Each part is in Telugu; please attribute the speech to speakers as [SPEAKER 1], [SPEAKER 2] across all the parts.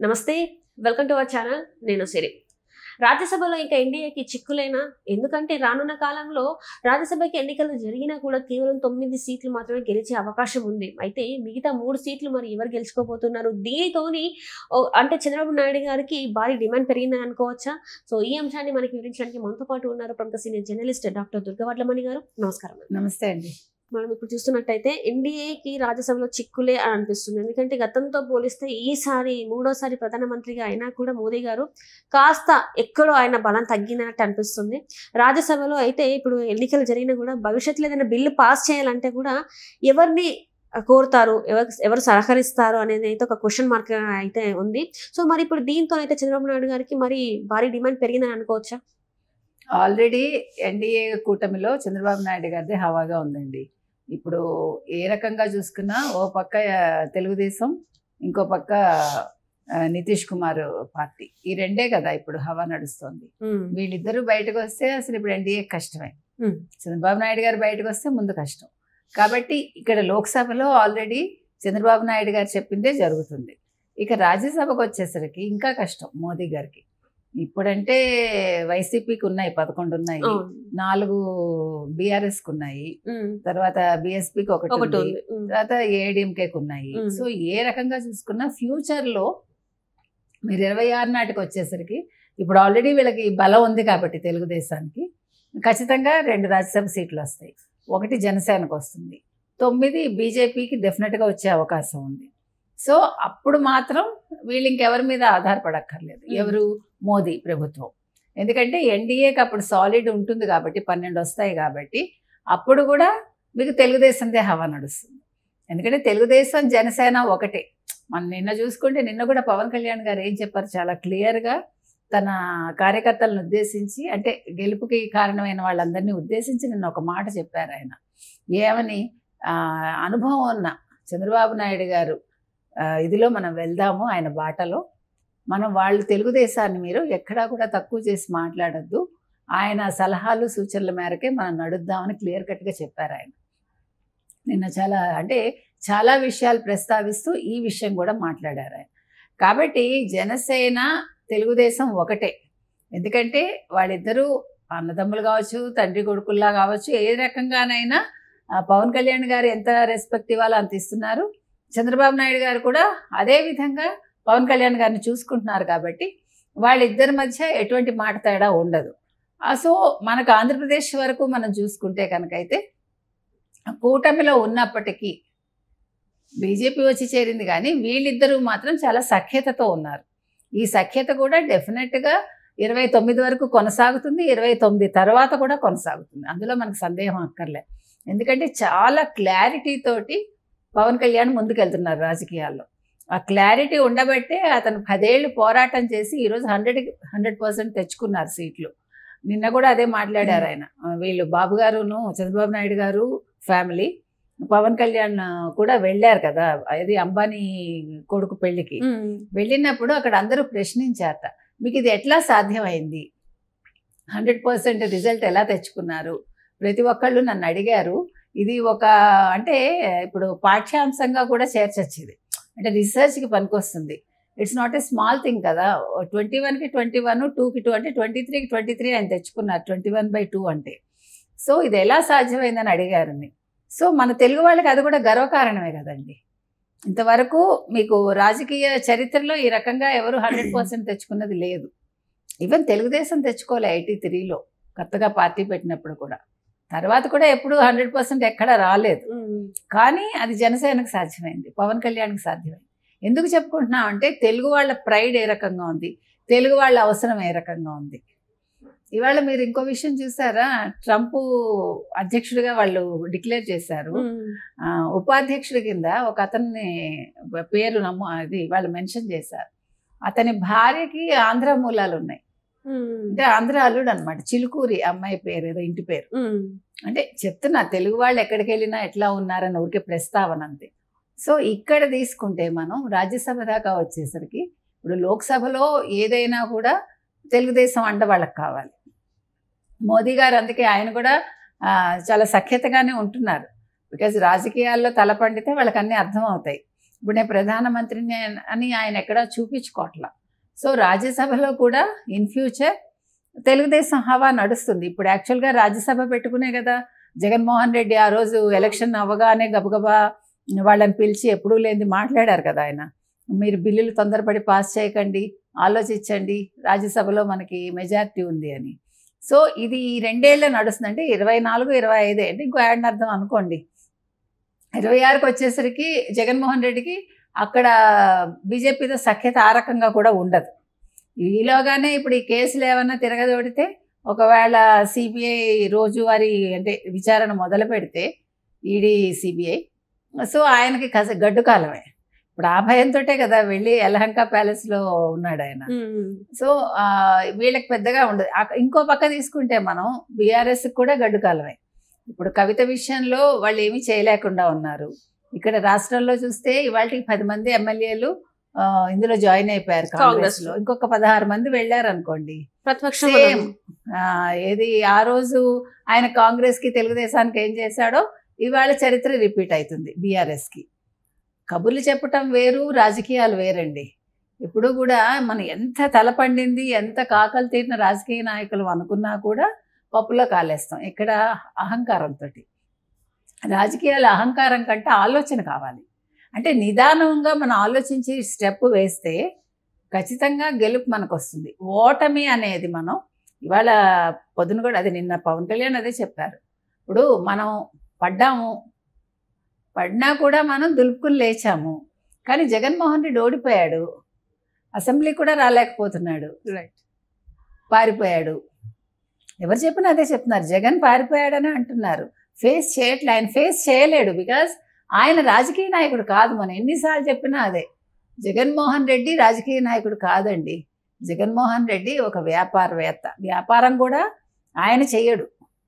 [SPEAKER 1] నమస్తే వెల్కమ్ టు అవర్ ఛానల్ నేను సిరి రాజ్యసభలో ఇంకా ఎన్డీఏకి చిక్కులేనా ఎందుకంటే రానున్న కాలంలో రాజ్యసభకి ఎన్నికలు జరిగినా కూడా కేవలం తొమ్మిది సీట్లు మాత్రమే గెలిచే అవకాశం ఉంది అయితే మిగతా మూడు సీట్లు మరి ఎవరు గెలుచుకోబోతున్నారు దీనితోని ఓ, అంటే చంద్రబాబు నాయుడు గారికి భారీ డిమాండ్ పెరిగిందని అనుకోవచ్చా సో ఈ అంశాన్ని మనకి వివరించడానికి మనతో పాటు ఉన్నారు ప్రముఖ సీనియర్ జర్నలిస్ట్ డాక్టర్ దుర్గవడ్లమణి గారు నమస్కారం
[SPEAKER 2] నమస్తే అండి
[SPEAKER 1] మనం ఇప్పుడు చూస్తున్నట్టయితే ఎన్డీఏకి రాజ్యసభలో చిక్కులే అని అనిపిస్తుంది ఎందుకంటే గతంతో పోలిస్తే ఈసారి మూడోసారి ప్రధానమంత్రిగా అయినా కూడా మోదీ గారు కాస్త ఎక్కడో ఆయన బలం తగ్గినట్టు అనిపిస్తుంది రాజ్యసభలో అయితే ఇప్పుడు ఎన్నికలు జరిగినా కూడా భవిష్యత్తులో ఏదైనా బిల్లు పాస్ చేయాలంటే కూడా ఎవరిని కోరుతారు ఎవరు ఎవరు సహకరిస్తారు అనేది అయితే ఒక క్వశ్చన్ మార్క్ అయితే ఉంది సో మరి ఇప్పుడు దీంతో అయితే చంద్రబాబు నాయుడు గారికి మరి భారీ డిమాండ్ పెరిగిందని అనుకోవచ్చా
[SPEAKER 2] ఆల్రెడీ ఎన్డీఏ కూటమిలో చంద్రబాబు నాయుడు గారిది హవాగా ఉందండి ఇప్పుడు ఏ రకంగా చూసుకున్నా ఓ పక్క ఆ, తెలుగుదేశం ఇంకో పక్క ఆ, నితీష్ కుమార్ పార్టీ ఈ రెండే కదా ఇప్పుడు హవా నడుస్తోంది వీళ్ళిద్దరూ బయటకు వస్తే అసలు ఇప్పుడు ఎన్డీఏ కష్టమే
[SPEAKER 1] Hmm.
[SPEAKER 2] చంద్రబాబు నాయుడు గారు బయటకు వస్తే ముందు కష్టం కాబట్టి ఇక్కడ లోక్సభలో ఆల్రెడీ చంద్రబాబు నాయుడు గారు చెప్పిందే జరుగుతుంది ఇక రాజ్యసభకు వచ్చేసరికి ఇంకా కష్టం మోదీ గారికి ఇప్పుడంటే వైసీపీకి ఉన్నాయి పదకొండు ఉన్నాయి నాలుగు బీఆర్ఎస్కి ఉన్నాయి తర్వాత బీఎస్పీకి ఒకటి
[SPEAKER 1] ఒకటి
[SPEAKER 2] ఉంది.
[SPEAKER 1] ఉంది ఉమ్.
[SPEAKER 2] తర్వాత ఏడీఎంకేకి ఉన్నాయి
[SPEAKER 1] మ్మ్.
[SPEAKER 2] సో ఏ రకంగా చూసుకున్నా ఫ్యూచర్లో మీరు ఇరవై ఆరు నాటికి వచ్చేసరికి ఇప్పుడు ఆల్రెడీ వీళ్ళకి బలం ఉంది కాబట్టి తెలుగుదేశానికి ఖచ్చితంగా రెండు రాజ్యసభ సీట్లు వస్తాయి ఒకటి జనసేనకు వస్తుంది తొమ్మిది బీజేపీకి డెఫినెట్గా వచ్చే అవకాశం ఉంది సో అప్పుడు మాత్రం వీళ్ళు ఇంకెవరి మీద ఆధారపడక్కర్లేదు
[SPEAKER 1] మ్మ్.
[SPEAKER 2] ఎవరు మోదీ ప్రభుత్వం ఎందుకంటే ఎన్డీఏకి అప్పుడు సాలిడ్ ఉంటుంది కాబట్టి పన్నెండు వస్తాయి కాబట్టి అప్పుడు కూడా మీకు తెలుగుదేశందే హవా నడుస్తుంది ఎందుకంటే తెలుగుదేశం జనసేన ఒకటే మనం నిన్న చూసుకుంటే నిన్న కూడా పవన్ కళ్యాణ్ గారు ఏం చెప్పారు చాలా క్లియర్గా తన కార్యకర్తలను ఉద్దేశించి అంటే గెలుపుకి కారణమైన వాళ్ళందరినీ ఉద్దేశించి నిన్న ఒక మాట చెప్పారు ఆయన ఏమని ఆ, అనుభవం ఉన్న చంద్రబాబు నాయుడు గారు ఆ, ఇదిలో మనం వెళ్దాము ఆయన బాటలో మనం వాళ్ళు తెలుగుదేశాన్ని మీరు ఎక్కడా కూడా తక్కువ చేసి మాట్లాడొద్దు ఆయన సలహాలు సూచనల మేరకే మనం నడుద్దామని క్లియర్ కట్గా చెప్పారు ఆయన నిన్న చాలా అంటే చాలా విషయాలు ప్రస్తావిస్తూ ఈ విషయం కూడా మాట్లాడారు ఆయన కాబట్టి జనసేన తెలుగుదేశం ఒకటే ఎందుకంటే వాళ్ళిద్దరూ అన్నదమ్ములు కావచ్చు తండ్రి కొడుకుల్లా కావచ్చు ఏ రకంగానైనా ఆ, పవన్ కళ్యాణ్ గారు ఎంత రెస్పెక్ట్ ఇవ్వాలో అంత ఇస్తున్నారు చంద్రబాబు నాయుడు గారు కూడా అదే విధంగా పవన్ కళ్యాణ్ గారిని చూసుకుంటున్నారు కాబట్టి వాళ్ళిద్దరి మధ్య ఎటువంటి మాట తేడా ఉండదు ఆ, సో మనకు ఆంధ్రప్రదేశ్ వరకు మనం చూసుకుంటే కనుకైతే కూటమిలో ఉన్నప్పటికీ బీజేపీ వచ్చి చేరింది కానీ వీళ్ళిద్దరూ మాత్రం చాలా సఖ్యతతో ఉన్నారు ఈ సఖ్యత కూడా డెఫినెట్గా ఇరవై తొమ్మిది వరకు కొనసాగుతుంది ఇరవై తొమ్మిది తర్వాత కూడా కొనసాగుతుంది అందులో మనకు సందేహం అక్కర్లే ఎందుకంటే చాలా క్లారిటీ తోటి పవన్ కళ్యాణ్ ముందుకెళ్తున్నారు రాజకీయాల్లో ఆ క్లారిటీ ఉండబట్టే అతను పదేళ్ళు పోరాటం చేసి ఈరోజు హండ్రెడ్ హండ్రెడ్ పర్సెంట్ తెచ్చుకున్నారు సీట్లు నిన్న కూడా అదే మాట్లాడారు ఆయన ఆ, వీళ్ళు బాబు గారును చంద్రబాబు నాయుడు గారు ఫ్యామిలీ పవన్ కళ్యాణ్ కూడా వెళ్ళారు కదా అది అంబానీ కొడుకు పెళ్లికి
[SPEAKER 1] ఉమ్.
[SPEAKER 2] వెళ్ళినప్పుడు అక్కడ అందరూ ప్రశ్నించారట మీకు ఇది ఎట్లా సాధ్యమైంది హండ్రెడ్ పర్సెంట్ రిజల్ట్ ఎలా తెచ్చుకున్నారు ప్రతి ఒక్కళ్ళు నన్ను అడిగారు ఇది ఒక అంటే ఇప్పుడు పాఠ్యాంశంగా కూడా చేర్చొచ్చు ఇది అంటే రీసెర్చ్కి పనికొస్తుంది it's not a small thing కదా ట్వంటీ వన్కి ట్వంటీ వన్ టూకి టూ అంటే ట్వంటీ త్రీకి ట్వంటీ త్రీ ఆయన తెచ్చుకున్నారు ట్వంటీ వన్ బై టూ అంటే సో ఇది ఎలా సాధ్యమైందని అడిగారని సో మన తెలుగు వాళ్ళకి అది కూడా గర్వకారణమే కదండి ఇంతవరకు మీకు రాజకీయ చరిత్రలో ఈ రకంగా ఎవరు హండ్రెడ్ పర్సెంట్ తెచ్చుకున్నది లేదు ఈవెన్ తెలుగుదేశం తెచ్చుకోలే ఐటీ త్రీలో కొత్తగా పార్టీ పెట్టినప్పుడు కూడా తర్వాత కూడా ఎప్పుడు హండ్రెడ్ పర్సెంట్ ఎక్కడ రాలేదు
[SPEAKER 1] ఉమ్.
[SPEAKER 2] కానీ అది జనసేనకు సాధ్యమైంది పవన్ కళ్యాణ్కి సాధ్యమైంది ఎందుకు చెప్పుకుంటున్నాం అంటే తెలుగు వాళ్ళ ప్రైడ్ ఏ రకంగా ఉంది తెలుగు వాళ్ళ అవసరం ఏ రకంగా ఉంది ఇవాళ మీరు ఇంకో విషయం చూసారా ట్రంప్ అధ్యక్షుడిగా వాళ్ళు డిక్లేర్ చేశారు
[SPEAKER 1] ఉమ్.
[SPEAKER 2] ఆ, ఉపాధ్యక్షుడి కింద ఒక అతన్ని పేరు నమ్ము అది వాళ్ళు మెన్షన్ చేశారు అతని భార్యకి ఆంధ్ర మూలాలు ఉన్నాయి
[SPEAKER 1] ఉమ్.
[SPEAKER 2] అంటే ఆంధ్ర అల్లుడు అనమాట చిలుకూరి అమ్మాయి పేరు ఏదో ఇంటి పేరు
[SPEAKER 1] ఉమ్.
[SPEAKER 2] అంటే చెప్తున్నా తెలుగు వాళ్ళు ఎక్కడికి వెళ్ళినా ఎట్లా ఉన్నారని ఊరికే ప్రస్తావన అంతే సో ఇక్కడ తీసుకుంటే మనం రాజ్యసభ దాకా వచ్చేసరికి ఇప్పుడు లోక్సభలో ఏదైనా కూడా తెలుగుదేశం అండ వాళ్ళకి కావాలి మోదీ గారు అందుకే ఆయన కూడా ఆ, చాలా సఖ్యతగానే ఉంటున్నారు బికాజ్ రాజకీయాల్లో తల పండితే వాళ్ళకి అన్నీ అర్థం అవుతాయి ఇప్పుడు నేను ప్రధానమంత్రిని అని ఆయన ఎక్కడా చూపించుకోవట్లా సో రాజ్యసభలో కూడా ఇన్ ఫ్యూచర్ తెలుగుదేశం హవా నడుస్తుంది ఇప్పుడు యాక్చువల్గా రాజ్యసభ పెట్టుకునే కదా జగన్మోహన్ రెడ్డి ఆ రోజు ఎలక్షన్ అవ్వగానే గబగబా వాళ్ళని పిలిచి ఎప్పుడూ లేనిది మాట్లాడారు కదా ఆయన మీరు బిల్లులు తొందరపడి పాస్ చేయకండి ఆలోచించండి రాజ్యసభలో మనకి మెజారిటీ ఉంది అని సో ఇది ఈ రెండేళ్ళే నడుస్తుంది అంటే ఇరవై నాలుగు ఇరవై ఐదే అంటే ఇంకో ఏడాది అర్థం అనుకోండి ఇరవై ఆరుకి వచ్చేసరికి జగన్మోహన్ రెడ్డికి అక్కడ బీజేపీతో సఖ్యత ఆ రకంగా కూడా ఉండదు ఈలోగానే ఇప్పుడు ఈ కేసులు ఏమన్నా తిరగదోడితే ఒకవేళ సిబిఐ రోజువారీ అంటే విచారణ మొదలు పెడితే ఈడీ సిబిఐ సో ఆయనకి కస గడ్డు కాలమే ఇప్పుడు ఆ భయంతో కదా వెళ్ళి యలహంక ప్యాలెస్లో ఉన్నాడు ఆయన
[SPEAKER 1] ఉమ్.
[SPEAKER 2] సో ఆ, వీళ్ళకి పెద్దగా ఉండదు ఆ- ఇంకో పక్క తీసుకుంటే మనం బీఆర్ఎస్ కూడా గడ్డు కాలమే ఇప్పుడు కవిత విషయంలో వాళ్ళు ఏమీ చేయలేకుండా ఉన్నారు ఇక్కడ రాష్ట్రంలో చూస్తే ఇవాళకి పది మంది ఎమ్మెల్యేలు ఆ, ఇందులో జాయిన్ అయిపోయారు కాంగ్రెస్
[SPEAKER 1] కాంగ్రెస్
[SPEAKER 2] లో ఇంకొక పదహారు మంది వెళ్ళారు అనుకోండి
[SPEAKER 1] ప్రతిపక్షం
[SPEAKER 2] సేమ్
[SPEAKER 1] వదలదు.
[SPEAKER 2] ఏది ఆ రోజు ఆయన కాంగ్రెస్ కి తెలుగుదేశానికి ఏం చేశాడో ఇవాళ చరిత్ర రిపీట్ అవుతుంది బీఆర్ఎస్ కి కబుర్లు చెప్పటం వేరు రాజకీయాలు వేరండి ఇప్పుడు కూడా మనం ఎంత తలపండింది ఎంత కాకలు తీరిన రాజకీయ నాయకులు అనుకున్నా కూడా పప్పులో కాలేస్తాం ఇక్కడ అహంకారంతో రాజకీయాల అహంకారం కంటే ఆలోచన కావాలి అంటే నిదానంగా మనం ఆలోచించి స్టెప్ వేస్తే ఖచ్చితంగా గెలుపు మనకు వస్తుంది ఓటమి అనేది మనం ఇవాళ పొద్దున కూడా అది నిన్న పవన్ కళ్యాణ్ అదే చెప్పారు ఇప్పుడు మనం పడ్డాము పడినా కూడా మనం దులుపుకుని లేచాము కానీ జగన్మోహన్ రెడ్డి ఓడిపోయాడు అసెంబ్లీ కూడా రాలేకపోతున్నాడు
[SPEAKER 1] రైట్
[SPEAKER 2] పారిపోయాడు ఎవరు చెప్పినా అదే చెప్తున్నారు జగన్ పారిపోయాడని అంటున్నారు ఫేస్ చేయట్లే ఆయన ఫేస్ చేయలేడు బికాజ్ ఆయన రాజకీయ నాయకుడు కాదు మనం ఎన్నిసార్లు చెప్పినా అదే జగన్మోహన్ రెడ్డి రాజకీయ నాయకుడు కాదండి జగన్మోహన్ రెడ్డి ఒక వ్యాపారవేత్త వ్యాపారం కూడా ఆయన చెయ్యడు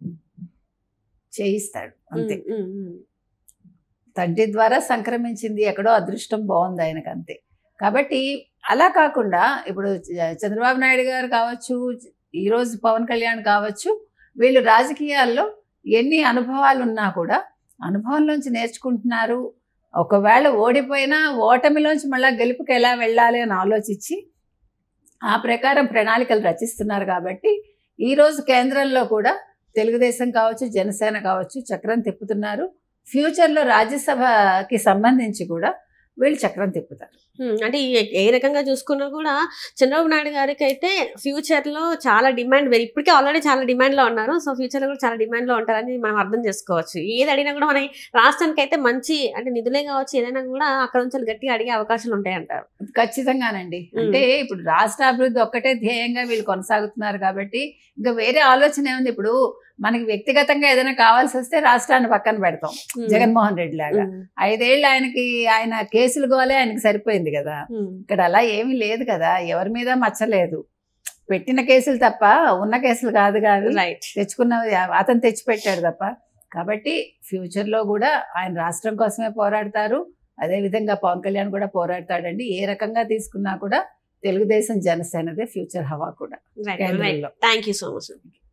[SPEAKER 2] చేయిస్తాడు అంతే
[SPEAKER 1] ఉమ్, ఉమ్, ఉమ్.
[SPEAKER 2] తండ్రి ద్వారా సంక్రమించింది ఎక్కడో అదృష్టం బాగుంది ఆయనకు అంతే కాబట్టి అలా కాకుండా ఇప్పుడు చ- చంద్రబాబు నాయుడు గారు కావచ్చు ఈరోజు పవన్ కళ్యాణ్ కావచ్చు వీళ్ళు రాజకీయాల్లో ఎన్ని అనుభవాలు ఉన్నా కూడా అనుభవంలోంచి నేర్చుకుంటున్నారు ఒకవేళ ఓడిపోయినా ఓటమిలోంచి మళ్ళీ గెలుపుకి ఎలా వెళ్ళాలి అని ఆలోచించి ఆ ప్రకారం ప్రణాళికలు రచిస్తున్నారు కాబట్టి ఈరోజు కేంద్రంలో కూడా తెలుగుదేశం కావచ్చు జనసేన కావచ్చు చక్రం తిప్పుతున్నారు ఫ్యూచర్లో రాజ్యసభకి సంబంధించి కూడా వీళ్ళు చక్రం తిప్పుతారు
[SPEAKER 1] ఉమ్, అంటే ఈ- ఏ రకంగా చూసుకున్నా కూడా చంద్రబాబు నాయుడు గారికి అయితే ఫ్యూచర్ లో చాలా డిమాండ్ వేరు ఇప్పటికే ఆల్రెడీ చాలా డిమాండ్ లో ఉన్నారు సో ఫ్యూచర్ లో కూడా చాలా డిమాండ్ లో ఉంటారని మనం అర్థం చేసుకోవచ్చు ఏది అడిగినా కూడా మన రాష్ట్రానికి అయితే మంచి అంటే నిధులే కావచ్చు ఏదైనా కూడా అక్కడ నుంచి గట్టిగా అడిగే అవకాశాలు ఉంటాయి అంటారు
[SPEAKER 2] ఖచ్చితంగానండి అంటే ఇప్పుడు రాష్ట్ర అభివృద్ధి ఒక్కటే ధ్యేయంగా వీళ్ళు కొనసాగుతున్నారు కాబట్టి ఇంకా వేరే ఆలోచన ఏముంది ఇప్పుడు మనకి వ్యక్తిగతంగా ఏదైనా కావాల్సి వస్తే రాష్ట్రాన్ని పక్కన పెడతాం
[SPEAKER 1] ఉమ్,
[SPEAKER 2] జగన్మోహన్ రెడ్డి లాగా
[SPEAKER 1] ఉమ్,
[SPEAKER 2] ఐదేళ్ళు ఆయనకి ఆయన కేసులు గోలే ఆయనకి సరిపోయింది కదా
[SPEAKER 1] ఉమ్,
[SPEAKER 2] ఇక్కడ అలా ఏమీ లేదు కదా ఎవరి మీద మచ్చలేదు పెట్టిన కేసులు తప్ప ఉన్న కేసులు కాదు కాదు
[SPEAKER 1] రైట్
[SPEAKER 2] తెచ్చుకున్నది అతను తెచ్చిపెట్టాడు తప్ప కాబట్టి ఫ్యూచర్లో కూడా ఆయన రాష్ట్రం కోసమే పోరాడతారు అదేవిధంగా పవన్ కళ్యాణ్ కూడా పోరాడతాడండి ఏ రకంగా తీసుకున్నా కూడా తెలుగుదేశం జనసేనదే ఫ్యూచర్ హవా కూడా
[SPEAKER 1] రైట్ రైట్
[SPEAKER 2] కేంద్రంలో
[SPEAKER 1] థ్యాంక్ యూ సో మచ్